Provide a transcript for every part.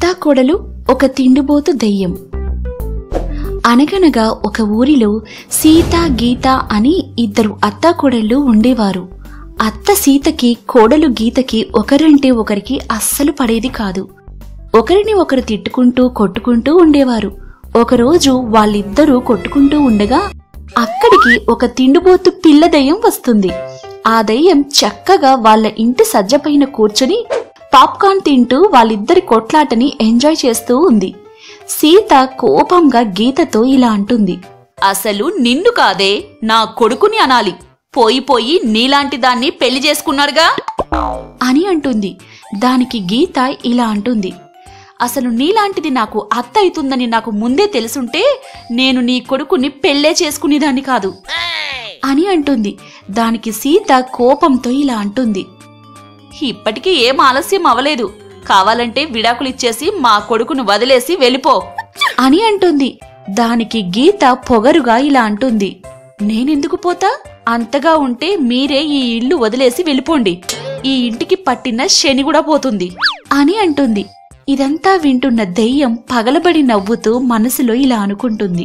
అత్తాకోడలు ఒక తిండిబోతు దెయ్యం అనగనగా ఒక ఊరిలో సీత గీత అని ఇద్దరు అత్తాకోడళ్ళు ఉండేవారు అత్త సీతకి కోడలు గీతకి ఒకరంటే ఒకరికి అస్సలు పడేది కాదు ఒకరిని ఒకరు తిట్టుకుంటూ కొట్టుకుంటూ ఉండేవారు ఒకరోజు వాళ్ళిద్దరూ కొట్టుకుంటూ ఉండగా అక్కడికి ఒక తిండిబోతు పిల్ల దయ్యం వస్తుంది ఆ దయ్యం చక్కగా వాళ్ళ ఇంటి సజ్జపైన కూర్చుని పాప్కార్న్ తింటూ వాళ్ళిద్దరి కొట్లాటని ఎంజాయ్ చేస్తూ ఉంది సీత కోపంగా గీతతో ఇలా అంటుంది అసలు నిన్ను కాదే నా కొడుకుని అనాలి పోయి పోయి నీలాంటి దాన్ని పెళ్లి చేసుకున్నారుగా అని అంటుంది దానికి గీత ఇలా అంటుంది అసలు నీలాంటిది నాకు అత్త అవుతుందని నాకు ముందే తెలుసుంటే నేను నీ కొడుకుని పెళ్ళే చేసుకునేదాన్ని కాదు అని అంటుంది దానికి సీత కోపంతో ఇలా అంటుంది ఇప్పటికీ ఏం ఆలస్యం అవలేదు కావాలంటే విడాకులు ఇచ్చేసి మా కొడుకును వదిలేసి వెళ్ళిపో అని అంటుంది దానికి గీత పొగరుగా ఇలా అంటుంది నేనెందుకు పోతా అంతగా ఉంటే మీరే ఈ ఇల్లు వదిలేసి వెళ్ళిపోండి ఈ ఇంటికి పట్టిన శని కూడా పోతుంది అని అంటుంది ఇదంతా వింటున్న దెయ్యం పగలబడి నవ్వుతూ మనసులో ఇలా అనుకుంటుంది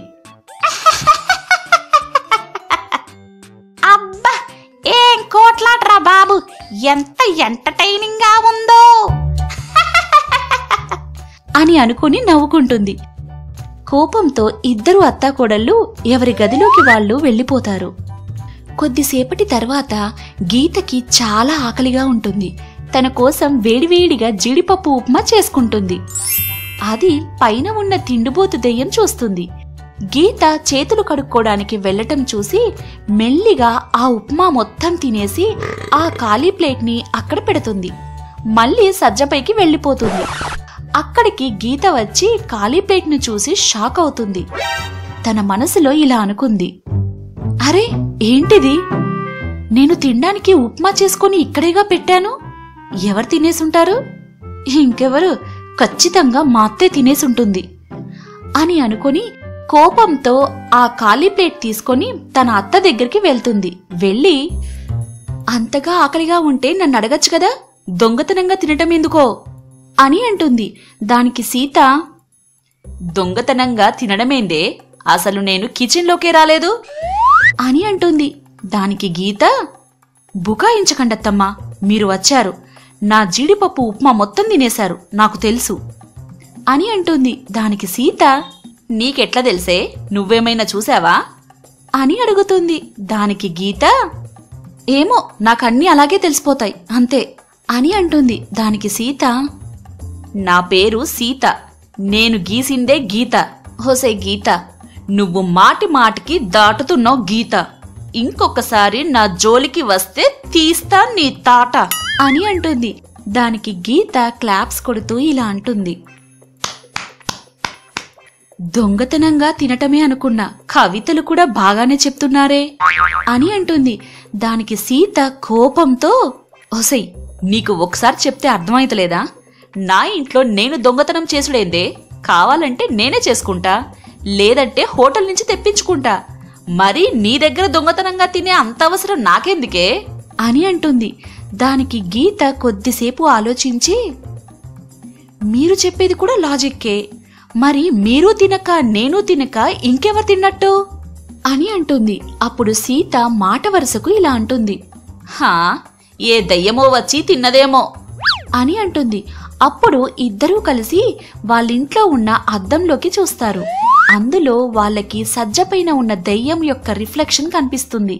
అబ్బా ఏం కోట్లాటరా బాబు ఎంత ఎంటర్టైనింగ్ గా ఉందో అని అనుకుని నవ్వుకుంటుంది కోపంతో ఇద్దరు అత్తాకోడళ్ళు ఎవరి గదిలోకి వాళ్ళు వెళ్ళిపోతారు కొద్దిసేపటి తర్వాత గీతకి చాలా ఆకలిగా ఉంటుంది తన కోసం వేడివేడిగా జీడిపప్పు ఉప్మా చేసుకుంటుంది అది పైన ఉన్న తిండిబోతు దెయ్యం చూస్తుంది గీత చేతులు కడుక్కోవడానికి వెళ్ళటం చూసి మెల్లిగా ఆ ఉప్మా మొత్తం తినేసి ఆ ఖాళీ ప్లేట్ని అక్కడ పెడుతుంది మళ్ళీ సజ్జపైకి వెళ్ళిపోతుంది అక్కడికి గీత వచ్చి ఖాళీ ప్లేట్ను చూసి షాక్ అవుతుంది తన మనసులో ఇలా అనుకుంది అరే ఏంటిది నేను తినడానికి ఉప్మా చేసుకొని ఇక్కడేగా పెట్టాను ఎవరు తినేసుంటారు ఇంకెవరు ఖచ్చితంగా మా అత్తే తినేసుంటుంది అని అనుకొని కోపంతో ఆ ఖాళీ ప్లేట్ తీసుకొని తన అత్త దగ్గరికి వెళ్తుంది వెళ్ళి అంతగా ఆకలిగా ఉంటే నన్ను అడగచ్చు కదా దొంగతనంగా తినటం ఎందుకో అని అంటుంది దానికి సీత దొంగతనంగా తినడమేందే అసలు నేను కిచెన్లోకే రాలేదు అని అంటుంది దానికి గీత బుకాయించకండత్తమ్మా మీరు వచ్చారు నా జీడిపప్పు ఉప్మా మొత్తం తినేశారు నాకు తెలుసు అని అంటుంది దానికి సీత నీకెట్లా తెలుసే నువ్వేమైనా చూసావా అని అడుగుతుంది దానికి గీత ఏమో నాకన్నీ అలాగే తెలిసిపోతాయి అంతే అని అంటుంది దానికి సీత నా పేరు సీత నేను గీసిందే గీత హోసే గీత నువ్వు మాటి మాటికి దాటుతున్నావు గీత ఇంకొకసారి నా జోలికి వస్తే తీస్తా నీ తాట అని అంటుంది దానికి గీత క్లాప్స్ కొడుతూ ఇలా అంటుంది దొంగతనంగా తినటమే అనుకున్నా కవితలు కూడా బాగానే చెప్తున్నారే అని అంటుంది దానికి సీత కోపంతో ఓసై నీకు ఒకసారి చెప్తే అర్థమైతలేదా నా ఇంట్లో నేను దొంగతనం చేసుడేందే కావాలంటే నేనే చేసుకుంటా లేదంటే హోటల్ నుంచి తెప్పించుకుంటా మరి నీ దగ్గర దొంగతనంగా తినే అంత అవసరం నాకెందుకే అని అంటుంది దానికి గీత కొద్దిసేపు ఆలోచించి మీరు చెప్పేది కూడా లాజిక్కే మరి మీరు తినక నేను తినక ఇంకెవరు తిన్నట్టు అని అంటుంది అప్పుడు సీత మాట వరుసకు ఇలా అంటుంది హా ఏ దయ్యమో వచ్చి తిన్నదేమో అని అంటుంది అప్పుడు ఇద్దరూ కలిసి వాళ్ళింట్లో ఉన్న అద్దంలోకి చూస్తారు అందులో వాళ్ళకి సజ్జపైన ఉన్న దెయ్యం యొక్క రిఫ్లెక్షన్ కనిపిస్తుంది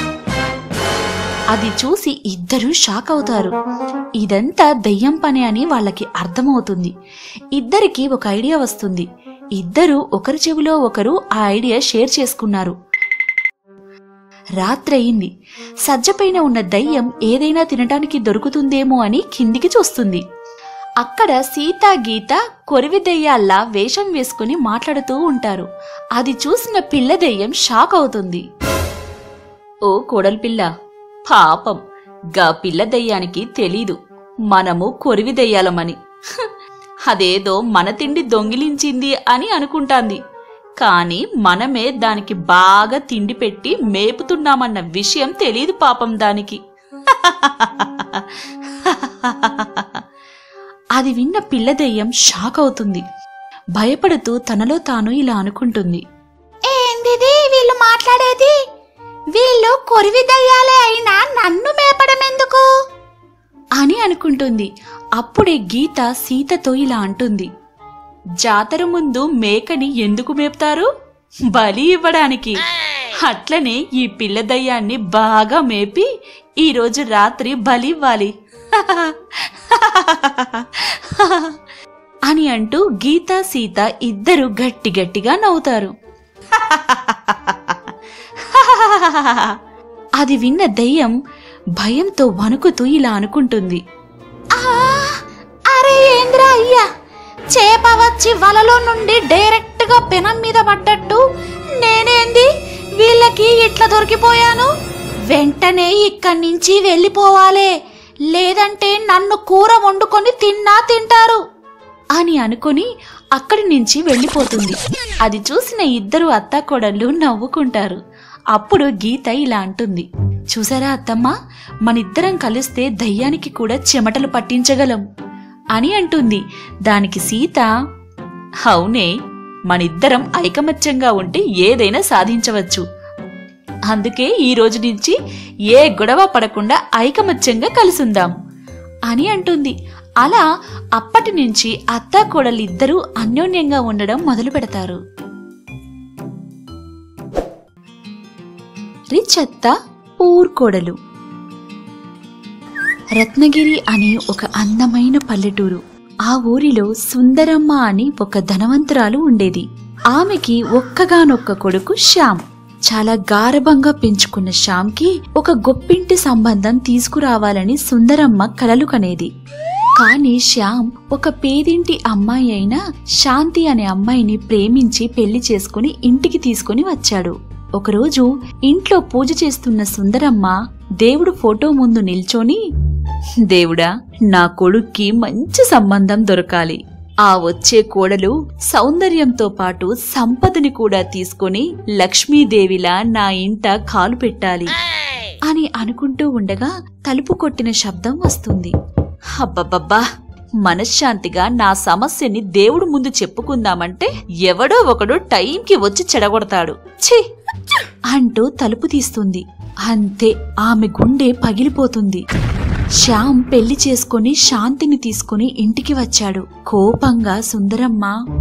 అది చూసి ఇద్దరూ షాక్ అవుతారు ఇదంతా దెయ్యం పని అని వాళ్ళకి అర్థమవుతుంది ఇద్దరికి ఒక ఐడియా వస్తుంది ఇద్దరు ఒకరి చెవిలో ఒకరు ఆ ఐడియా షేర్ చేసుకున్నారు రాత్రయింది సజ్జపైన ఉన్న దయ్యం ఏదైనా తినటానికి దొరుకుతుందేమో అని కిందికి చూస్తుంది అక్కడ సీతా గీత కొరివి దెయ్యాల్లా వేషం వేసుకుని మాట్లాడుతూ ఉంటారు అది చూసిన పిల్ల దెయ్యం షాక్ అవుతుంది ఓ కోడలి పిల్ల పాపం గా పిల్ల దయ్యానికి తెలీదు మనము కొరివి దెయ్యాలమని హ్, అదేదో మన తిండి దొంగిలించింది అని అనుకుంటాంది కాని మనమే దానికి బాగా తిండి పెట్టి మేపుతున్నామన్న విషయం తెలీదు పాపం దానికి అది విన్న పిల్ల దెయ్యం షాక్ అవుతుంది భయపడుతూ తనలో తాను ఇలా అనుకుంటుంది ఏందిది వీళ్ళు మాట్లాడేది వీళ్ళు కొరివి దయ్యాలే అయినా నన్ను మేపడం ఎందుకు అని అనుకుంటుంది అప్పుడే గీత సీతతో ఇలా అంటుంది జాతర ముందు మేకని ఎందుకు మేపుతారు బలి ఇవ్వడానికి అట్లనే ఈ పిల్ల దయ్యాన్ని బాగా మేపి ఈరోజు రాత్రి బలి ఇవ్వాలి అని అంటూ గీత సీత ఇద్దరు గట్టి గట్టిగా నవ్వుతారు అది విన్న దెయ్యం భయంతో వణుకుతూ ఇలా అనుకుంటుంది అరే ఏంద్రా అయ్యా చేప వచ్చి వలలో నుండి డైరెక్ట్ గా పెనం మీద పడ్డట్టు నేనేంది వీళ్ళకి ఇట్లా దొరికిపోయాను వెంటనే ఇక్కడి నుంచి వెళ్ళిపోవాలే లేదంటే నన్ను కూర వండుకొని తిన్నా తింటారు అని అనుకుని అక్కడి నుంచి వెళ్ళిపోతుంది అది చూసిన ఇద్దరు అత్తాకోడళ్ళు నవ్వుకుంటారు అప్పుడు గీత ఇలా అంటుంది చూసారా అత్తమ్మ మనిద్దరం కలిస్తే దయ్యానికి కూడా చెమటలు పట్టించగలం అని అంటుంది దానికి సీత అవునే మనిద్దరం ఐకమత్యంగా ఉంటే ఏదైనా సాధించవచ్చు అందుకే ఈ రోజు నుంచి ఏ గొడవ పడకుండా ఐకమత్యంగా కలిసుందాం అని అంటుంది అలా అప్పటి నుంచి అత్తా కోడలిద్దరూ అన్యోన్యంగా ఉండడం మొదలు పెడతారు రిచ్ అత్త పూర్ కోడలు రత్నగిరి అనే ఒక అందమైన పల్లెటూరు ఆ ఊరిలో సుందరమ్మ అని ఒక ధనవంతురాలు ఉండేది ఆమెకి ఒక్కగానొక్క కొడుకు శ్యామ్ చాలా గారభంగా పెంచుకున్న శ్యామ్కి ఒక గొప్పింటి సంబంధం తీసుకురావాలని సుందరమ్మ కలలు కనేది కానీ శ్యామ్ ఒక పేదింటి అమ్మాయి అయిన శాంతి అనే అమ్మాయిని ప్రేమించి పెళ్లి చేసుకుని ఇంటికి తీసుకుని వచ్చాడు ఒకరోజు ఇంట్లో పూజ చేస్తున్న సుందరమ్మ దేవుడు ఫోటో ముందు నిల్చొని దేవుడా నా కొడుక్కి మంచి సంబంధం దొరకాలి ఆ వచ్చే కోడలు సౌందర్యంతో పాటు సంపదని కూడా తీసుకొని లక్ష్మీదేవిలా నా ఇంట కాలు పెట్టాలి అని అనుకుంటూ ఉండగా తలుపు కొట్టిన శబ్దం వస్తుంది అబ్బబ్బబ్బా మనశ్శాంతిగా నా సమస్యని దేవుడు ముందు చెప్పుకుందామంటే ఎవడో ఒకడు టైంకి వచ్చి చెడగొడతాడు ఛీ అంటూ తలుపు తీస్తుంది అంతే ఆమె గుండె పగిలిపోతుంది శ్యామ్ పెళ్లి చేసుకుని శాంతిని తీసుకుని ఇంటికి వచ్చాడు కోపంగా సుందరమ్మ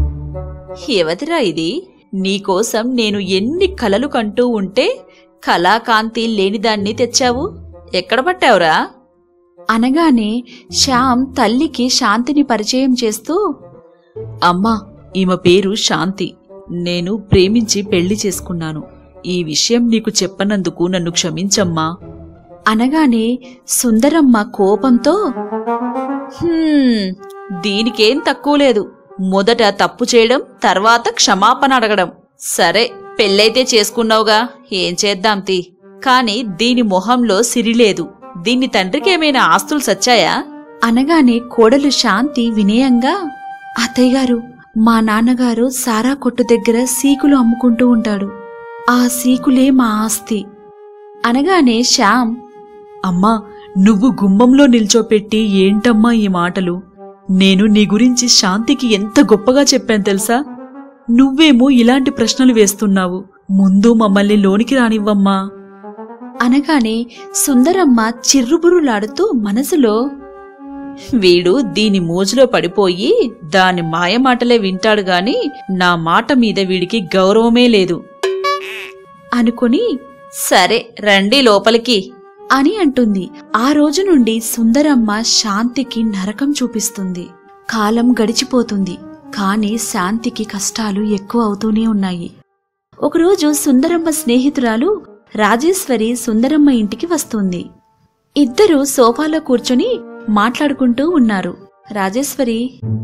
ఎవదిరా ఇది నీకోసం నేను ఎన్ని కలలు కంటూ ఉంటే కళాకాంతి లేనిదాన్ని తెచ్చావు ఎక్కడ పట్టావురా అనగానే శ్యామ్ తల్లికి శాంతిని పరిచయం చేస్తూ అమ్మా ఈమె పేరు శాంతి నేను ప్రేమించి పెళ్లి చేసుకున్నాను ఈ విషయం నీకు చెప్పనందుకు నన్ను క్షమించమ్మా అనగానే సుందరమ్మ కోపంతో హ్మ్, దీనికేం తక్కువ లేదు మొదట తప్పు చేయడం తర్వాత క్షమాపణ అడగడం సరే పెళ్ళైతే చేసుకున్నావుగా ఏం చేద్దాం తీ కాని దీని మొహంలో సిరిలేదు దీని తండ్రికేమైనా ఆస్తులు సచ్చాయా అనగానే కోడలు శాంతి వినయంగా అత్తయ్య గారు మా నాన్నగారు సారా కొట్టు దగ్గర సీకులు అమ్ముకుంటూ ఉంటాడు ఆ సీకులే మా ఆస్తి అనగానే శ్యామ్ అమ్మా నువ్వు గుమ్మంలో నిల్చోపెట్టి ఏంటమ్మా ఈ మాటలు నేను నీ గురించి శాంతికి ఎంత గొప్పగా చెప్పాను తెలుసా నువ్వేమో ఇలాంటి ప్రశ్నలు వేస్తున్నావు ముందు మమ్మల్ని లోనికి రానివ్వమ్మా అనగానే సుందరమ్మ చిర్రుబురులాడుతూ మనసులో వీడు దీని మోజులో పడిపోయి దాని మాయమాటలే వింటాడు గాని నా మాట మీద వీడికి గౌరవమే లేదు అనుకుని సరే రండి లోపలికి అని అంటుంది ఆ రోజు నుండి సుందరమ్మ శాంతికి నరకం చూపిస్తుంది కాలం గడిచిపోతుంది కాని శాంతికి కష్టాలు ఎక్కువ అవుతూనే ఉన్నాయి ఒకరోజు సుందరమ్మ స్నేహితురాలు రాజేశ్వరి సుందరమ్మ ఇంటికి వస్తుంది ఇద్దరు సోఫాలో కూర్చొని మాట్లాడుకుంటూ ఉన్నారు రాజేశ్వరి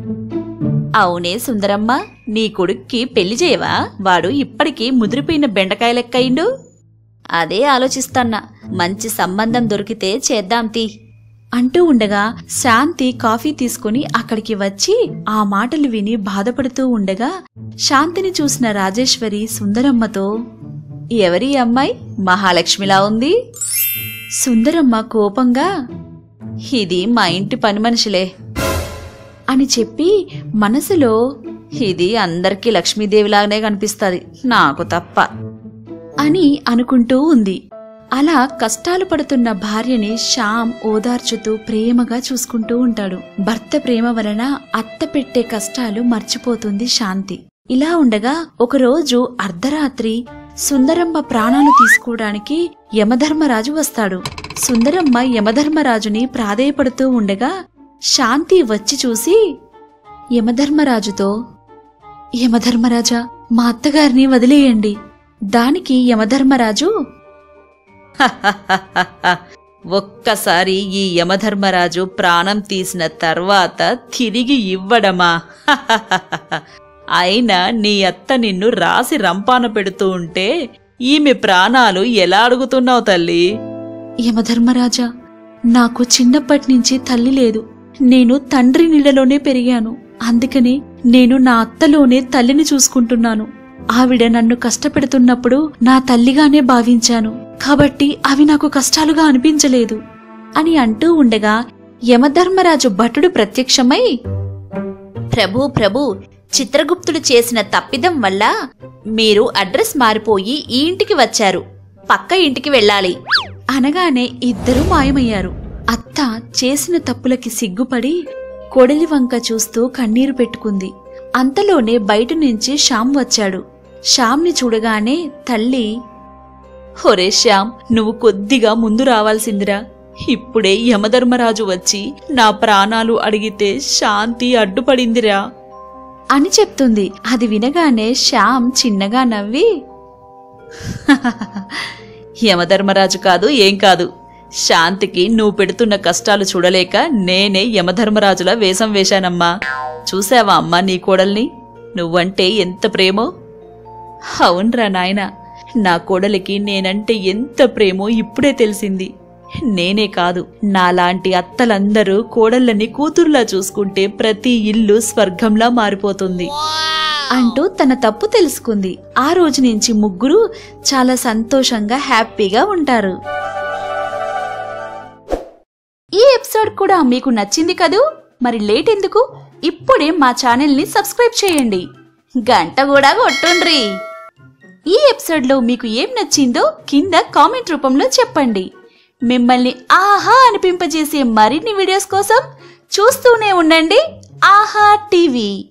అవునే సుందరమ్మ నీ కొడుక్కి పెళ్లి చేయవా వాడు ఇప్పటికీ ముదిరిపోయిన బెండకాయ లెక్కయిండు అదే ఆలోచిస్తన్నా మంచి సంబంధం దొరికితే చేద్దాం తీ అంటూ ఉండగా శాంతి కాఫీ తీసుకుని అక్కడికి వచ్చి ఆ మాటలు విని బాధపడుతూ ఉండగా శాంతిని చూసిన రాజేశ్వరి సుందరమ్మతో ఎవరి అమ్మాయి మహాలక్ష్మిలా ఉంది సుందరమ్మ కోపంగా ఇది మా ఇంటి పని మనిషిలే అని చెప్పి మనసులో ఇది అందరికీ లక్ష్మీదేవిలాగానే కనిపిస్తుంది నాకు తప్ప అని అనుకుంటూ ఉంది అలా కష్టాలు పడుతున్న భార్యని శ్యామ్ ఓదార్చుతూ ప్రేమగా చూసుకుంటూ ఉంటాడు భర్త ప్రేమ వలన అత్త పెట్టే కష్టాలు మర్చిపోతుంది శాంతి ఇలా ఉండగా ఒకరోజు అర్ధరాత్రి సుందరమ్మ ప్రాణాలు తీసుకోవడానికి యమధర్మరాజు వస్తాడు సుందరమ్మ యమధర్మరాజుని ప్రాధేయపడుతూ ఉండగా శాంతి వచ్చి చూసి యమధర్మరాజుతో యమధర్మరాజా మా అత్తగారిని వదిలేయండి దానికి యమధర్మరాజు ఒక్కసారి ఈ యమధర్మరాజు ప్రాణం తీసిన తర్వాత తిరిగి ఇవ్వడమా అయినా నీ అత్త నిన్ను రాసి రంపాన పెడుతూ ఉంటే ఈమె ప్రాణాలు ఎలా అడుగుతున్నావు తల్లి యమధర్మరాజా నాకు చిన్నప్పటి నుంచి తల్లి లేదు నేను తండ్రి నీళ్ళలోనే పెరిగాను అందుకని నేను నా అత్తలోనే తల్లిని చూసుకుంటున్నాను ఆవిడ నన్ను కష్టపెడుతున్నప్పుడు నా తల్లిగానే భావించాను కాబట్టి అవి నాకు కష్టాలుగా అనిపించలేదు అని అంటూ ఉండగా యమధర్మరాజు భటుడు ప్రత్యక్షమై ప్రభు ప్రభు చిత్రగుప్తుడు చేసిన తప్పిదం వల్ల మీరు అడ్రస్ మారిపోయి ఈ ఇంటికి వచ్చారు పక్క ఇంటికి వెళ్ళాలి అనగానే ఇద్దరూ మాయమయ్యారు అత్త చేసిన తప్పులకి సిగ్గుపడి కొడలి వంక చూస్తూ కన్నీరు పెట్టుకుంది అంతలోనే బయట నుంచి శ్యామ్ వచ్చాడు శ్యామ్ని చూడగానే తల్లి ఒరే శ్యామ్ నువ్వు కొద్దిగా ముందు రావాల్సిందిరా ఇప్పుడే యమధర్మరాజు వచ్చి నా ప్రాణాలు అడిగితే శాంతి అడ్డుపడిందిరా అని చెప్తుంది అది వినగానే శ్యామ్ చిన్నగా నవ్వి యమధర్మరాజు కాదు ఏం కాదు శాంతికి నువ్వు పెడుతున్న కష్టాలు చూడలేక నేనే యమధర్మరాజుల వేషం వేశానమ్మా చూసావా అమ్మా నీ కోడల్ని నువ్వంటే ఎంత ప్రేమో అవునరా నాయనా నా కోడలికి నేనంటే ఎంత ప్రేమో ఇప్పుడే తెలిసింది నేనే కాదు నాలాంటి అత్తలందరూ కోడళ్ళని కూతుర్లా చూసుకుంటే ప్రతి ఇల్లు స్వర్గంలా మారిపోతుంది అంటూ తన తప్పు తెలుసుకుంది ఆ రోజు నుంచి ముగ్గురు చాలా సంతోషంగా హ్యాపీగా ఉంటారు ఈ ఎపిసోడ్ కూడా మీకు నచ్చింది కదూ మరి లేట్ ఎందుకు ఇప్పుడే మా ఛానల్ని సబ్స్క్రైబ్ చేయండి గంట కూడా కొట్టుండ్రి ఈ ఎపిసోడ్లో మీకు ఏం నచ్చిందో కింద కామెంట్ రూపంలో చెప్పండి మిమ్మల్ని ఆహా అనిపింపజేసే మరిన్ని వీడియోస్ కోసం చూస్తూనే ఉండండి ఆహా టీవీ